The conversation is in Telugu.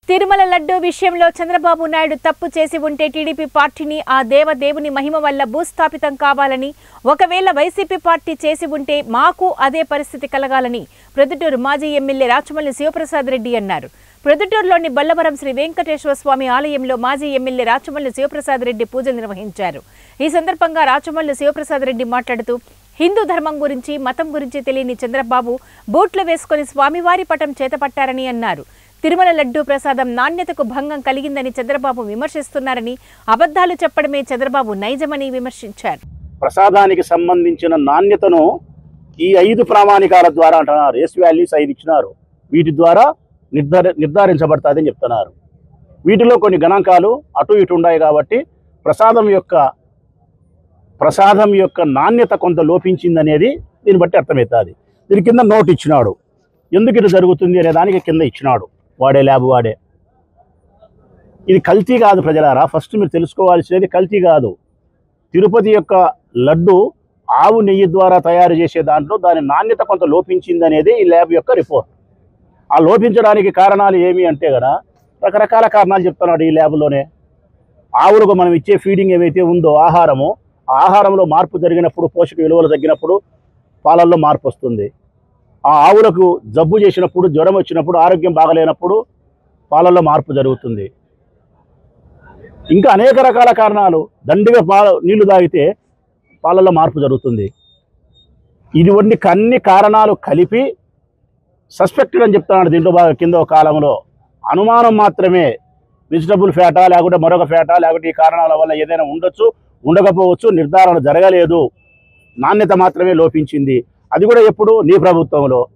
తిరుమల లడ్డూ విషయంలో చంద్రబాబు నాయుడు తప్పు చేసి ఉంటే టీడీపీ పార్టీని ఆ దేవదేవుని మహిమ వల్ల భూస్థాపితం కావాలని ఒకవేళ వైసీపీ పార్టీ చేసి ఉంటే మాకు అదే పరిస్థితి కలగాలని ప్రొద్దుటూరు మాజీ ఎమ్మెల్యే రాచమల్లి శివప్రసాద్ రెడ్డి అన్నారు ప్రొద్దుటూరులోని బల్లవరం శ్రీ వెంకటేశ్వర స్వామి ఆలయంలో మాజీ ఎమ్మెల్యే రాచమల్లి శివప్రసాద్ రెడ్డి పూజలు నిర్వహించారు ఈ సందర్భంగా రాచమల్లి శివప్రసాద్ రెడ్డి మాట్లాడుతూ హిందూ ధర్మం గురించి మతం గురించి తెలియని చంద్రబాబు బూట్లు వేసుకుని స్వామివారి పటం చేతపట్టారని అన్నారు తిరుమల లడ్డూ ప్రసాదం నాణ్యతకు భంగం కలిగిందని చంద్రబాబు విమర్శిస్తున్నారని అబద్ధాలు చెప్పడమే చంద్రబాబు నైజమని విమర్శించారు ప్రసాదానికి సంబంధించిన నాణ్యతను ఈ ఐదు ప్రామాణికాల ద్వారా అంటున్నారు ఎస్ వాల్యూస్ ఐదు ఇచ్చినారు వీటి ద్వారా నిర్ధార నిర్ధారించబడుతుందని చెప్తున్నారు వీటిలో కొన్ని గణాంకాలు అటు ఇటు ఉన్నాయి కాబట్టి ప్రసాదం యొక్క ప్రసాదం యొక్క నాణ్యత కొంత లోపించిందనేది దీన్ని బట్టి అర్థమవుతుంది దీని కింద నోట్ ఇచ్చినాడు ఎందుకు ఇది జరుగుతుంది అనే దానికి కింద ఇచ్చినాడు వాడే ల్యాబ్ వాడే ఇది కల్తీ కాదు ప్రజలారా ఫస్ట్ మీరు తెలుసుకోవాల్సినది కల్తీ కాదు తిరుపతి యొక్క లడ్డు ఆవు నెయ్యి ద్వారా తయారు చేసే దాంట్లో దాని నాణ్యత కొంత లోపించింది అనేది ఈ ల్యాబ్ యొక్క రిపోర్ట్ ఆ లోపించడానికి కారణాలు ఏమి అంటే కదా రకరకాల కారణాలు చెప్తున్నాడు ఈ ల్యాబ్లోనే ఆవులకు మనం ఇచ్చే ఫీడింగ్ ఏమైతే ఉందో ఆహారము ఆ ఆహారంలో మార్పు జరిగినప్పుడు పోషక విలువలు తగ్గినప్పుడు పాలల్లో మార్పు వస్తుంది ఆ ఆవులకు జబ్బు చేసినప్పుడు జ్వరం వచ్చినప్పుడు ఆరోగ్యం బాగలేనప్పుడు పాలల్లో మార్పు జరుగుతుంది ఇంకా అనేక రకాల కారణాలు దండిగా పాల నీళ్లు తాగితే పాలల్లో మార్పు జరుగుతుంది ఇది వంటి అన్ని కారణాలు కలిపి సస్పెక్టెడ్ అని చెప్తున్నాడు దీంట్లో బాగా కింద ఒక కాలంలో అనుమానం మాత్రమే వెజిటబుల్ ఫ్యాటా లేకుంటే మరొక ఫ్యాటా లేకుంటే ఈ కారణాల వల్ల ఏదైనా ఉండొచ్చు ఉండకపోవచ్చు నిర్ధారణ జరగలేదు నాణ్యత మాత్రమే లోపించింది అది కూడా ఎప్పుడు నీ ప్రభుత్వంలో